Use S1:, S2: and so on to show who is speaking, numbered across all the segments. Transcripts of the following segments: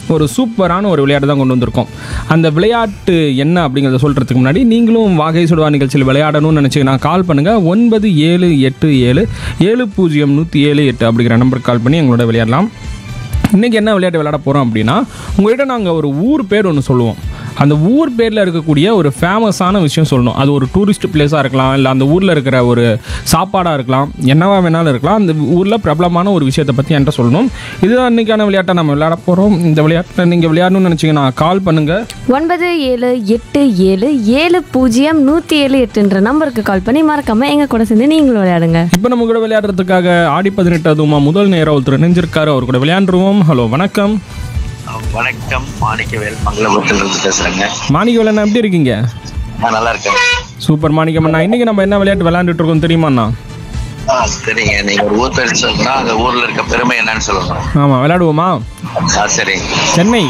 S1: ஒரு சூப்பரான ஒரு விளையாட்டு தான் கொண்டு வந்திருக்கோம் அந்த விளையாட்டு என்ன அப்படிங்கிறத சொல்கிறதுக்கு முன்னாடி நீங்களும் வாகை சுடுவா நிகழ்ச்சியில் விளையாடணும்னு நினச்சிங்கன்னா கால் பண்ணுங்கள் ஒன்பது ஏழு எட்டு ஏழு ஏழு பூஜ்ஜியம் நூற்றி ஏழு எட்டு அப்படிங்கிற நம்பருக்கு கால் பண்ணி எங்களோட விளையாடலாம் இன்றைக்கி என்ன விளையாட்டு விளையாட போகிறோம் அப்படின்னா உங்கள்கிட்ட நாங்கள் ஒரு ஊர் பேர் ஒன்று சொல்லுவோம் அந்த ஊர் பேரில் இருக்கக்கூடிய ஒரு ஃபேமஸான விஷயம் சொல்லணும் அது ஒரு டூரிஸ்ட் பிளேஸாக இருக்கலாம் இல்லை அந்த ஊரில் இருக்கிற ஒரு சாப்பாடாக இருக்கலாம் என்னவா வேணாலும் இருக்கலாம் அந்த ஊரில் பிரபலமான ஒரு விஷயத்தை பற்றி என்கிட்ட சொல்லணும் இதுதான் இன்றைக்கான விளையாட்டை நம்ம விளையாட போகிறோம் இந்த விளையாட்டை நீங்கள் விளையாடணும்னு நினச்சிங்கன்னா கால் பண்ணுங்கள்
S2: ஒன்பது ஏழு எட்டு ஏழு ஏழு பூஜ்ஜியம் நூற்றி ஏழு எட்டுன்ற நம்பருக்கு கால் பண்ணி மறக்காம எங்க கூட சேர்ந்து நீங்களும் விளையாடுங்க
S1: இப்போ நம்ம கூட விளையாடுறதுக்காக ஆடி பதினெட்டு அதுவுமா முதல் நேரம் ஒருத்தர் நினைஞ்சிருக்காரு அவர் கூட விளையாண்டுருவோம் ஹலோ வணக்கம்
S3: வணக்கம் மாணிக்கவேல் மங்களபுரத்துல இருந்து பேசுறேங்க
S1: மாணிக்கவேலண்ணா எப்படி இருக்கீங்க
S3: நான் நல்லா இருக்கேன்
S1: சூப்பர் மாணிக்கம்ண்ணா இன்றைக்கி நம்ம என்ன விளையாட்டு விளையாண்டுட்டு இருக்கோம் தெரியுமாண்ணா
S3: ஆ சரிங்க நீங்க ஒரு ஊர் பேர் சொன்னா அந்த ஊர்ல இருக்க பெருமை என்னன்னு சொல்லணும்
S1: ஆமாம் விளையாடுவோமா
S3: ஆ சரி
S1: சென்னை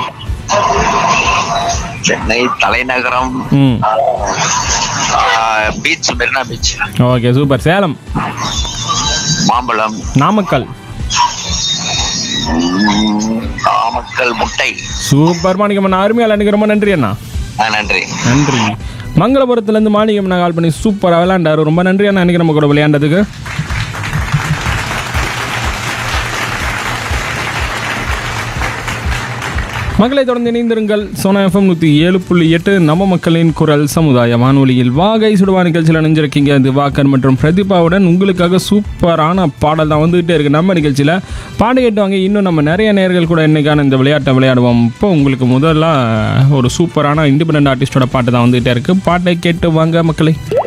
S3: சென்னை தலைநகரம்
S1: ம்
S3: beach Marina beach
S1: okay super Salem
S3: மாம்பழம்
S1: நாமக்கல்
S3: ம், நாமக்கல் முட்டை
S1: சூப்பர் மாணிக்கம்ண்ணா அருமையாக விளையாண்டுக்கு ரொம்ப நன்றி அண்ணா
S3: ஆ நன்றி
S1: நன்றி மங்களபுரத்துலேருந்து மாணிக்கம்ண்ணா கால் பண்ணி சூப்பராக விளையாண்டாரு ரொம்ப நன்றி அண்ணா அன்றைக்கி நம்ம கூட விளையாண்டதுக்கு மக்களை தொடர்ந்து இணைந்திருங்கள் சோனா எஃப்எம் நூற்றி ஏழு புள்ளி எட்டு நம்ம மக்களின் குரல் சமுதாய வானொலியில் வாகை சுடுவா நிகழ்ச்சியில் நினைஞ்சிருக்கீங்க திவாகர் மற்றும் பிரதீபாவுடன் உங்களுக்காக சூப்பரான பாடல் தான் வந்துகிட்டே இருக்கு நம்ம நிகழ்ச்சியில் பாடு கேட்டுவாங்க இன்னும் நம்ம நிறைய நேர்கள் கூட இன்னைக்கான இந்த விளையாட்டை விளையாடுவோம் இப்போ உங்களுக்கு முதல்ல ஒரு சூப்பரான இண்டிபெண்ட் ஆர்டிஸ்டோட பாட்டு தான் வந்துகிட்டே இருக்கு பாட்டை கேட்டு வாங்க மக்களை